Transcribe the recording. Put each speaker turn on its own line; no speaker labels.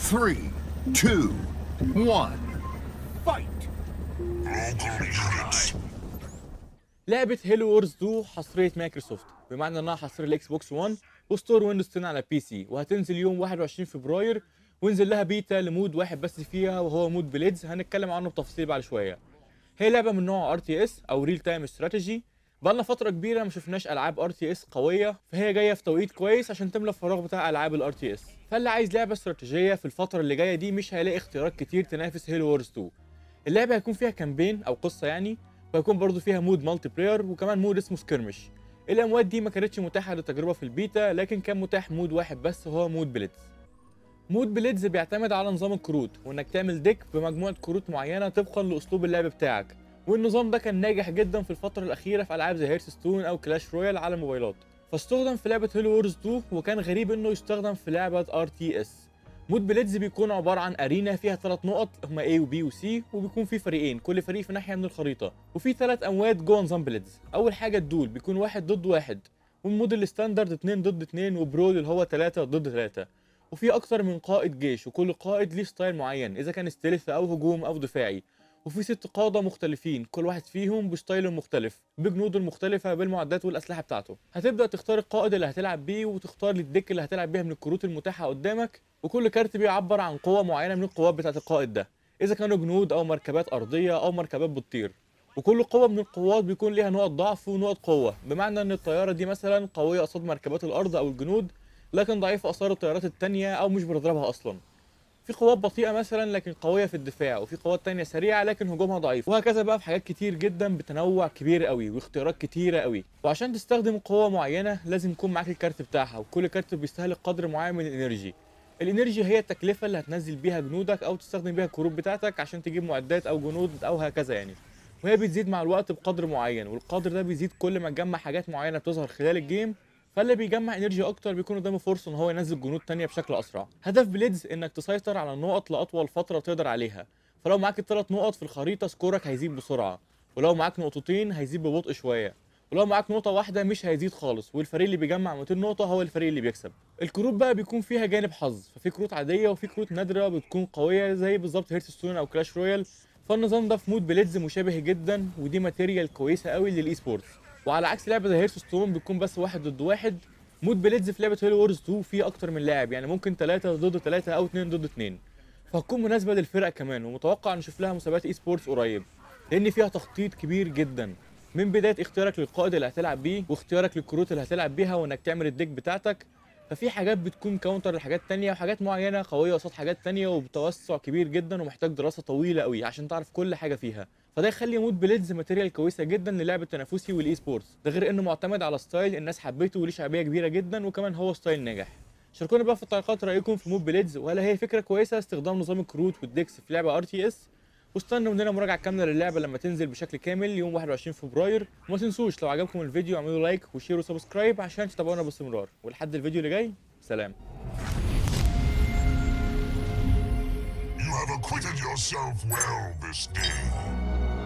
Three, two, one. Fight!
لعبة هيلو وورز 2 حصرية مايكروسوفت بمعنى انها حصرية الاكس بوكس 1 وستور ويندوز 10 على بي سي وهتنزل يوم 21 فبراير وينزل لها بيتا لمود واحد بس فيها وهو مود بليدز هنتكلم عنه بتفصيل بعد شوية هي لعبة من نوع ار تي اس او ريل تايم استراتيجي بقالنا فترة كبيرة ما شفناش العاب ار تي اس قوية فهي جاية في توقيت كويس عشان تملى الفراغ بتاع العاب الار تي اس فاللي عايز لعبة استراتيجية في الفترة اللي جاية دي مش هيلاقي اختيارات كتير تنافس هيلو وورز 2 اللعبة هيكون فيها كامبين او قصة يعني وهيكون برضو فيها مود مالتي بلاير وكمان مود اسمه سكيرمش الاموات دي ما كانتش متاحه للتجربه في البيتا لكن كان متاح مود واحد بس هو مود بليدز مود بليدز بيعتمد على نظام الكروت وانك تعمل ديك بمجموعه كروت معينه طبقا لاسلوب اللعب بتاعك والنظام ده كان ناجح جدا في الفتره الاخيره في العاب زي هيرث ستون او كلاش رويال على الموبايلات فاستخدم في لعبه هيلو وورز 2 وكان غريب انه يستخدم في لعبه ار تي اس مود بليدز بيكون عباره عن ارينا فيها ثلاث نقط هما A وبي وسي وبيكون في فريقين كل فريق في ناحيه من الخريطه وفي ثلاث اموات جوه نظام بليدز اول حاجه الدول بيكون واحد ضد واحد والمود الستاندرد اتنين ضد اتنين وبرول اللي هو تلاتة ضد تلاتة وفي اكتر من قائد جيش وكل قائد ليه ستايل معين اذا كان ستيلث او هجوم او دفاعي وفي ست قادة مختلفين كل واحد فيهم بستايل مختلف بجنوده المختلفة بالمعدات والأسلحة بتاعته هتبدأ تختار القائد اللي هتلعب بيه وتختار الديك اللي هتلعب بيها من الكروت المتاحة قدامك وكل كارت بيعبر عن قوة معينة من القوات بتاعة القائد ده إذا كانوا جنود أو مركبات أرضية أو مركبات بتطير وكل قوة من القوات بيكون ليها نقط ضعف ونقط قوة بمعنى إن الطيارة دي مثلا قوية قصاد مركبات الأرض أو الجنود لكن ضعيفة قصاد الطيارات التانية أو مش بتضربها أصلا في قوات بطيئة مثلا لكن قوية في الدفاع وفي قوات تانية سريعة لكن هجومها ضعيف وهكذا بقى في حاجات كتير جدا بتنوع كبير قوي واختيارات كتيرة قوي وعشان تستخدم قوة معينة لازم يكون معاك الكارت بتاعها وكل كارت بيستهلك قدر معين من الانرجي الانرجي هي التكلفة اللي هتنزل بيها جنودك او تستخدم بيها الكروت بتاعتك عشان تجيب معدات او جنود او هكذا يعني وهي بتزيد مع الوقت بقدر معين والقدر ده بيزيد كل ما تجمع حاجات معينة بتظهر خلال الجيم فاللي بيجمع انرجي اكتر بيكون قدامه فرصه ان هو ينزل جنود تانية بشكل اسرع هدف بليدز انك تسيطر على النقط لاطول فتره تقدر عليها فلو معاك الثلاث نقط في الخريطه سكورك هيزيد بسرعه ولو معاك نقطتين هيزيد ببطء شويه ولو معاك نقطة واحدة مش هيزيد خالص والفريق اللي بيجمع 200 نقطة هو الفريق اللي بيكسب. الكروت بقى بيكون فيها جانب حظ، ففي كروت عادية وفي كروت نادرة بتكون قوية زي بالظبط هيرث ستون أو كلاش رويال، فالنظام ده في مود بليدز مشابه جدا ودي ماتيريال كويسة قوي للإي سبورتس. وعلى عكس لعبة زي هيرث ستون بتكون بس واحد ضد واحد مود بليدز في لعبه هيلو وورز 2 فيه اكتر من لاعب يعني ممكن 3 ضد 3 او 2 ضد 2 فهتكون مناسبه للفرق كمان ومتوقع نشوف لها مسابقات اي سبورتس قريب لان فيها تخطيط كبير جدا من بدايه اختيارك للقائد اللي هتلعب بيه واختيارك للكروت اللي هتلعب بيها وانك تعمل الديك بتاعتك ففي حاجات بتكون كاونتر لحاجات تانية وحاجات معينة قوية قصاد حاجات تانية وبتوسع كبير جدا ومحتاج دراسة طويلة قوي عشان تعرف كل حاجة فيها فده يخلي مود بليدز ماتيريال كويسة جدا للعب التنافسي والاي سبورتس ده غير انه معتمد على ستايل الناس حبيته وليه شعبية كبيرة جدا وكمان هو ستايل ناجح شاركونا بقى في التعليقات رايكم في مود بليدز وهل هي فكرة كويسة استخدام نظام الكروت والديكس في لعبة ار تي اس واستنوا مننا مراجعة كاملة للعبة لما تنزل بشكل كامل يوم 21 فبراير وما تنسوش لو عجبكم الفيديو اعملوا لايك وشير وسبسكرايب عشان تتابعونا باستمرار ولحد الفيديو اللي جاي سلام
You have acquitted yourself well this day.